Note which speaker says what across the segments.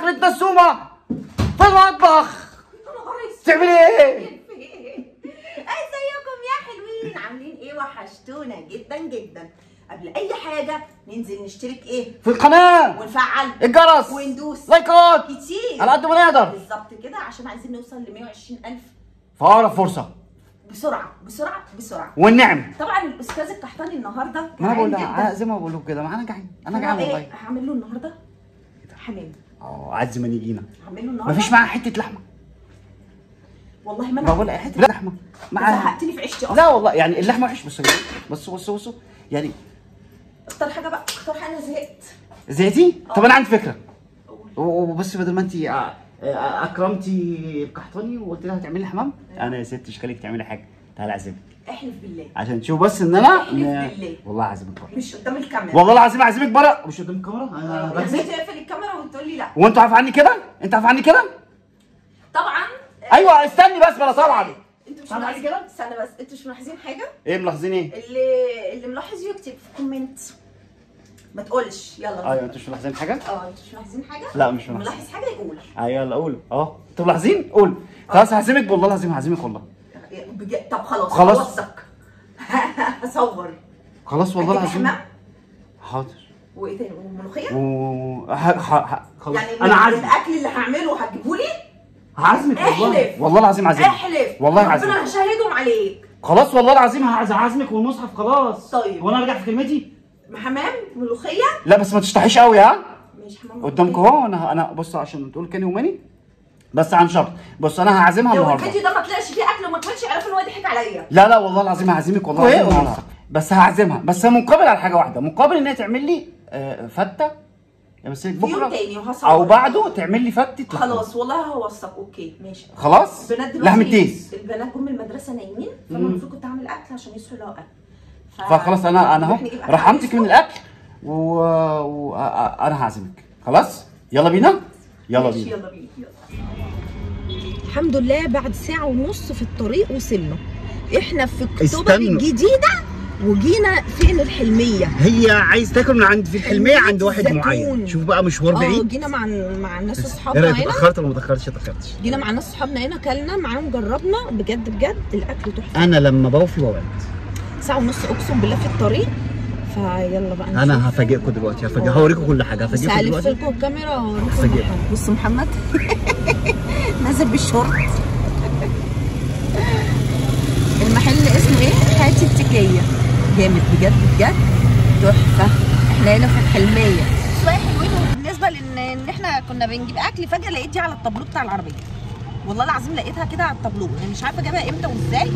Speaker 1: اكلة نسومة في المطبخ تعملي ايه؟
Speaker 2: ازيكم يا حلوين عاملين ايه وحشتونا جدا جدا قبل اي حاجه ننزل نشترك ايه
Speaker 1: في القناة
Speaker 2: ونفعل
Speaker 1: الجرس
Speaker 2: وندوس
Speaker 1: لايكات
Speaker 2: كتير
Speaker 1: على قد ما نقدر
Speaker 2: بالظبط كده عشان عايزين نوصل ل 120000
Speaker 1: في اقرب فرصة
Speaker 2: بسرعه بسرعه بسرعه
Speaker 1: والنعم
Speaker 2: طبعا الاستاذ القحطاني النهارده
Speaker 1: ما انا بقول
Speaker 2: جعان
Speaker 1: لها
Speaker 2: جدا.
Speaker 1: زي ما بقول لكم كده ما انا جعان انا
Speaker 2: فأنا
Speaker 1: جعان
Speaker 2: إيه؟
Speaker 1: والله
Speaker 2: هعمل له النهارده حمام
Speaker 1: اه عز ما نيجينا
Speaker 2: هعمل له النهارده
Speaker 1: مفيش معاها حتة لحمة
Speaker 2: والله ما انا
Speaker 1: بقول لها حتة لحمة معاها
Speaker 2: زهقتني في عيشتي اصلا
Speaker 1: لا والله يعني اللحمة وحش بس بصوا بصوا بصوا يعني
Speaker 2: اختار حاجه بقى اختار حاجه انا زهقت
Speaker 1: زيتي طب انا عندي فكرة وبس بدل ما انت اكرمتي القحطاني وقلت لها تعملي حمام انا يا ست مش خليك تعملي حاجه تعالى اعزمك
Speaker 2: احلف بالله
Speaker 1: عشان تشوف بس ان انا
Speaker 2: احلف بالله.
Speaker 1: والله اعزمك بره
Speaker 2: مش قدام الكاميرا
Speaker 1: والله العظيم اعزمك بره مش قدام الكاميرا انا
Speaker 2: يا ستي
Speaker 1: بكذب
Speaker 2: اقفل الكاميرا وتقول لي لا
Speaker 1: وانت عارف عني كده انت عارف عني كده
Speaker 2: طبعا
Speaker 1: ايوه استني بس بلا طبعا
Speaker 2: انتوا مش
Speaker 1: طبعا
Speaker 2: ملاحظين
Speaker 1: كده؟
Speaker 2: استنى بس انتوا مش ملاحظين حاجه
Speaker 1: ايه ملاحظين ايه
Speaker 2: اللي اللي ملاحظ يكتب في كومنت ما تقولش يلا
Speaker 1: ايوه انتوا مش ملاحظين حاجه
Speaker 2: اه انتوا مش ملاحظين حاجه
Speaker 1: لا، مش ملاحظين.
Speaker 2: ملاحظ حاجه يقول
Speaker 1: ايوه يلا قولوا اه انتوا ملاحظين قولوا خلاص هعزمك والله العظيم هعزمك والله
Speaker 2: بجد طب خلاص
Speaker 1: خلاص.
Speaker 2: هوثق هصور
Speaker 1: خلاص والله
Speaker 2: هجيب
Speaker 1: العظيم
Speaker 2: حمام
Speaker 1: حاضر
Speaker 2: وايه تاني وملوخيه
Speaker 1: و ح... ح... ح... خلاص
Speaker 2: يعني
Speaker 1: انا عازمك
Speaker 2: الاكل اللي هعمله هتجيبه لي
Speaker 1: هعزمك والله
Speaker 2: احلف.
Speaker 1: والله العظيم هعزمك
Speaker 2: احلف
Speaker 1: والله
Speaker 2: ربنا
Speaker 1: هعزمك
Speaker 2: هشهدهم عليك
Speaker 1: خلاص والله العظيم هعز- هعزمك والمصحف خلاص
Speaker 2: طيب.
Speaker 1: وانا ارجع في كلمتي
Speaker 2: حمام ملوخيه
Speaker 1: لا بس ما تشطحيش قوي ها
Speaker 2: مش حمام
Speaker 1: قدامك اهو انا انا بص عشان تقول كان يوماني بس عن شرط بص انا هعزمها
Speaker 2: لو
Speaker 1: النهارده
Speaker 2: الفيديو ده ما طلعش فيه اكل وما طلعش يعرفوا ان هو ضحك عليا
Speaker 1: لا لا والله العظيم هعزمك والله
Speaker 2: وإيه؟
Speaker 1: العظيم النهارده بس هعزمها بس مقابل على حاجه واحده مقابل ان هي تعمل لي آه، فته يا بس
Speaker 2: في يوم
Speaker 1: بكره
Speaker 2: تاني وهصور
Speaker 1: او بعده تعمل لي فته لحمة.
Speaker 2: خلاص والله هوثق اوكي ماشي
Speaker 1: خلاص
Speaker 2: البنات دلوقتي
Speaker 1: لحم التيس
Speaker 2: البنات جم من المدرسه نايمين فانا
Speaker 1: مم.
Speaker 2: المفروض كنت اعمل اكل عشان يصحوا يلاقوا اكل ف-
Speaker 1: فخلاص انا انا اهو
Speaker 2: نروح نجيب أكل
Speaker 1: رحمتك
Speaker 2: عايزه.
Speaker 1: من الاكل وانا و... آ- انا هعزمك خلاص يلا بينا يلا
Speaker 2: ماشي،
Speaker 1: بينا
Speaker 2: يلا بينا يلا. الحمد لله بعد ساعة ونص في الطريق وصلنا احنا في اكتوبر
Speaker 1: استنوا.
Speaker 2: الجديدة وجينا فين الحلمية
Speaker 1: هي عايز تاكل من عند في الحلميه
Speaker 2: حلمية
Speaker 1: عند واحد
Speaker 2: الزيتون.
Speaker 1: معين شوف بقى مشوار
Speaker 2: اه
Speaker 1: بعيد
Speaker 2: جينا مع مع الناس
Speaker 1: ايه
Speaker 2: اصحابنا
Speaker 1: رايك
Speaker 2: هنا
Speaker 1: اتاخرت ولا ما اتاخرتش اتاخرتش
Speaker 2: جينا مع ناس صحابنا هنا كلنا معاهم جربنا بجد بجد الاكل تحفه
Speaker 1: انا لما بوفي بوعد
Speaker 2: ساعه ونص اقسم بالله في الطريق فيلا بقى نشوف.
Speaker 1: انا هفاجئكم دلوقتي هفاجئ هوريكم كل حاجه
Speaker 2: بس
Speaker 1: هفاجئكم
Speaker 2: هلف
Speaker 1: دلوقتي
Speaker 2: لكم الكاميرا واوريكم
Speaker 1: هفاجئكم.
Speaker 2: محمد. بص محمد نازل بالشورت المحل اسمه ايه؟ حياتي التكية جامد بجد بجد تحفة احنا هنا في الحلمية شوية حلوين بالنسبة لان ان احنا كنا بنجيب اكل فجأة لقيت دي على الطابلو بتاع العربية والله العظيم لقيتها كده على الطابلو انا مش عارفة جابها امتى وازاي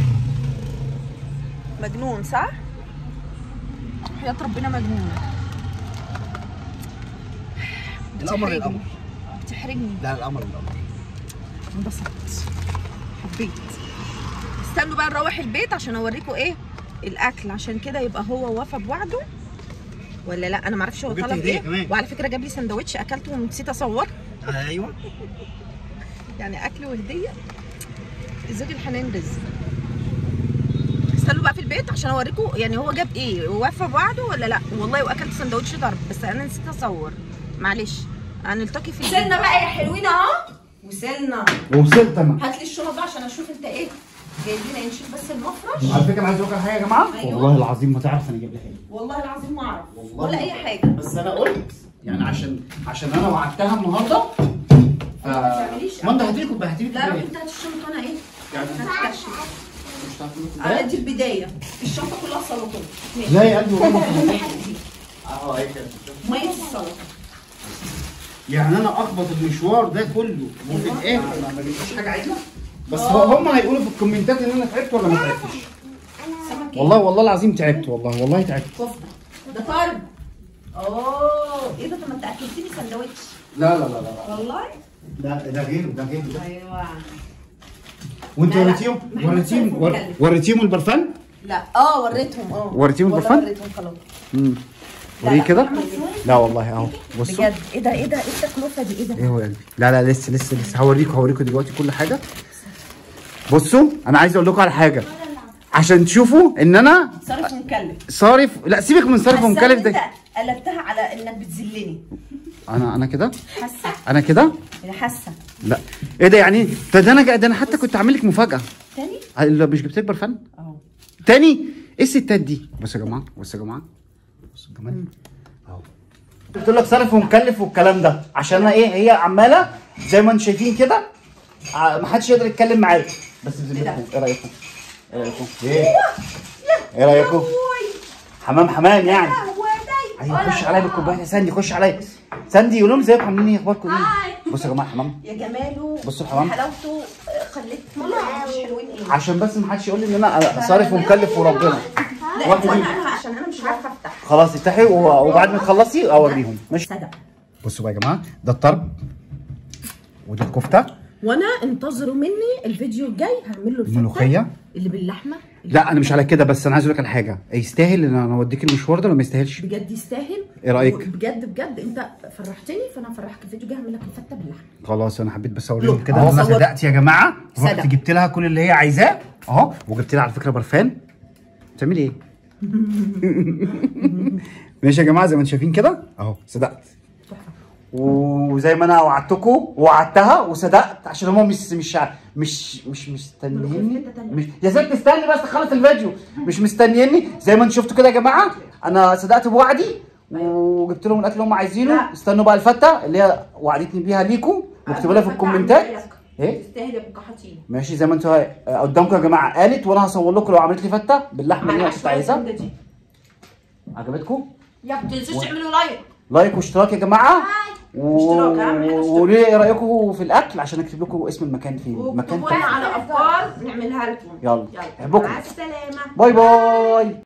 Speaker 2: مجنون صح؟ حياة ربنا مجنون
Speaker 1: القمر
Speaker 2: بتحرجني.
Speaker 1: القمر
Speaker 2: بتحرجني
Speaker 1: لا القمر القمر
Speaker 2: انبسطت حبيت استنوا بقى نروح البيت عشان اوريكم ايه الاكل عشان كده يبقى هو وفى بوعده ولا لا انا معرفش هو
Speaker 1: وجبت
Speaker 2: طلب
Speaker 1: هدية
Speaker 2: ايه
Speaker 1: كمان.
Speaker 2: وعلى فكره جاب لي سندوتش اكلته ونسيت اصور
Speaker 1: ايوه
Speaker 2: يعني اكل وهديه زوج الحنان رزق استنوا بقى في البيت عشان اوريكم يعني هو جاب ايه وفى بوعده ولا لا والله واكلت سندوتش ضرب بس انا نسيت اصور معلش هنلتقي في وصلنا بقى يا حلوين اهو وصلنا
Speaker 1: وصلت انا
Speaker 2: هات لي الشنط بقى عشان اشوف انت ايه جايبين ايه نشوف بس المفرش
Speaker 1: على فكره انا عايز اقول لك حاجه يا جماعه
Speaker 2: أيوة.
Speaker 1: والله العظيم ما تعرف انا جايب لي حاجه
Speaker 2: والله العظيم ما اعرف
Speaker 1: والله.
Speaker 2: ولا اي حاجه
Speaker 1: بس انا قلت يعني عشان عشان انا وعدتها النهارده ف
Speaker 2: ما تعمليش
Speaker 1: ما انت هاتي لي هاتي لي
Speaker 2: لا روح انت هات الشنط وانا ايه
Speaker 1: يعني
Speaker 2: هتكشف
Speaker 1: مش هتعرفي
Speaker 2: على
Speaker 1: تدخلي؟
Speaker 2: دي البدايه الشنطه كلها سلطات ماشي
Speaker 1: لا يا قلبي والله
Speaker 2: اهم حاجه دي
Speaker 1: اهو اهي كده
Speaker 2: ميه السلطه
Speaker 1: يعني انا اخبط المشوار ده كله وفي الاخر ما ما جبتش حاجه عدله بس هو هم هيقولوا في الكومنتات ان انا تعبت ولا ما تعبتش
Speaker 2: سمك ايه
Speaker 1: والله والله العظيم تعبت والله والله تعبت
Speaker 2: كفته ده طرب اوه ايه ده طب ما انت اكلتني سندوتش
Speaker 1: لا لا لا لا
Speaker 2: والله
Speaker 1: لا ده غيره ده غيره ده
Speaker 2: ايوه
Speaker 1: وانت
Speaker 2: لا، لا.
Speaker 1: وريتيهم
Speaker 2: محمد
Speaker 1: وريتيهم
Speaker 2: سيف
Speaker 1: ور-
Speaker 2: مكلف.
Speaker 1: وريتيهم البرفان؟
Speaker 2: لا اه وريتهم اه
Speaker 1: وريتيهم
Speaker 2: والله
Speaker 1: البرفان؟
Speaker 2: وريتهم خلاص
Speaker 1: امم
Speaker 2: لا،
Speaker 1: وريه
Speaker 2: لا،
Speaker 1: كده؟
Speaker 2: محمد سيف.
Speaker 1: لا والله اهو بصوا
Speaker 2: بجد ايه ده ايه ده ايه التكلفه دي ايه ده
Speaker 1: ايه هو يا قلبي لا لا لسه لسه لسه هوريكم هوريكم دلوقتي كل حاجه بصوا انا عايز اقول لكم على حاجه عشان تشوفوا ان انا
Speaker 2: صارف مكلف
Speaker 1: صارف لا سيبك من صارف
Speaker 2: حاسة
Speaker 1: ومكلف
Speaker 2: إن
Speaker 1: ده
Speaker 2: انت قلبتها على انك بتذلني
Speaker 1: انا انا كده
Speaker 2: حاسه
Speaker 1: انا كده
Speaker 2: انا حاسه
Speaker 1: لا ايه ده يعني ده, ده انا ده انا حتى كنت عامل لك مفاجاه
Speaker 2: تاني
Speaker 1: اللي مش جبت لك برفان
Speaker 2: اهو
Speaker 1: تاني ايه الستات دي بصوا يا جماعه بصوا يا جماعه بصوا الجمال اهو قلت لك صارف ومكلف والكلام ده عشان انا ايه هي عماله زي ما انتم شايفين كده ع- ما حدش يقدر يتكلم معايا بس بذمتكم ايه رايكم ايه رايكم ايه ايه رايكم حمام حمام يعني ايوه خش عليا بالكوبايه يا ساندي خش عليا ساندي قول لهم ازيكم عاملين ايه اخباركم ايه بصوا يا جماعه حمام
Speaker 2: يا جماله
Speaker 1: بصوا الحمام.
Speaker 2: حلاوته آه، خليتنا مش حلوين ايه
Speaker 1: عشان بس ما حدش يقول لي ان انا صارف ومكلف وربنا
Speaker 2: لا
Speaker 1: واحد
Speaker 2: وانا
Speaker 1: يجي.
Speaker 2: انا عشان انا مش عارفه افتح
Speaker 1: خلاص افتحي و- وبعد ما تخلصي اوريهم ماشي
Speaker 2: صدق
Speaker 1: بصوا بقى يا جماعه ده الطرب ودي الكفته
Speaker 2: وانا انتظروا مني الفيديو الجاي هعمل له الفتة
Speaker 1: الملوخيه
Speaker 2: اللي باللحمه
Speaker 1: لا انا مش على كده بس انا عايز اقول لك على حاجه يستاهل ان انا اوديك المشوار ده ولا ما يستاهلش
Speaker 2: بجد يستاهل
Speaker 1: إيه رأيك؟
Speaker 2: بجد بجد انت فرحتني فانا هفرحك الفيديو الجاي هعمل لك الفته باللحمه
Speaker 1: خلاص انا حبيت بس اوريهم
Speaker 2: لو،
Speaker 1: كده
Speaker 2: أهو
Speaker 1: انا
Speaker 2: صور.
Speaker 1: صدقت يا جماعه رحت
Speaker 2: صدق.
Speaker 1: جبت لها كل اللي هي عايزاه اهو وجبت لها على فكره برفان بتعملي ايه ماشي يا جماعه زي ما انتم شايفين كده اهو صدقت وزي ما انا وعدتكم ووعدتها وصدقت عشان هم مش مش مش مش مستنيني مش يا ست استني بس اخلص الفيديو مش مستنيني زي ما انتم شفتوا كده يا جماعه انا صدقت بوعدي وجبت لهم الاكل اللي هم عايزينه
Speaker 2: لا.
Speaker 1: استنوا بقى الفته اللي هي وعدتني بيها ليكم واكتبوا لها في الكومنتات ايه
Speaker 2: تستاهل يا بكحتين
Speaker 1: ماشي زي ما انتوا قدامكم يا جماعه قالت وانا هصور لكم لو عملت لي فته باللحمه اللي انا كنت عايزها عجبتكم
Speaker 2: يا ما تنسوش تعملوا لايك
Speaker 1: لايك واشتراك يا جماعه و...
Speaker 2: اشتراك، اهم حاجة اشتراك.
Speaker 1: وقولوا لي ايه رايكم في الاكل عشان اكتب لكم اسم المكان فين مكان
Speaker 2: وكتبوا لنا على افكار نعملها لكم
Speaker 1: يلا.
Speaker 2: يلا
Speaker 1: بحبكم.
Speaker 2: مع السلامه
Speaker 1: باي باي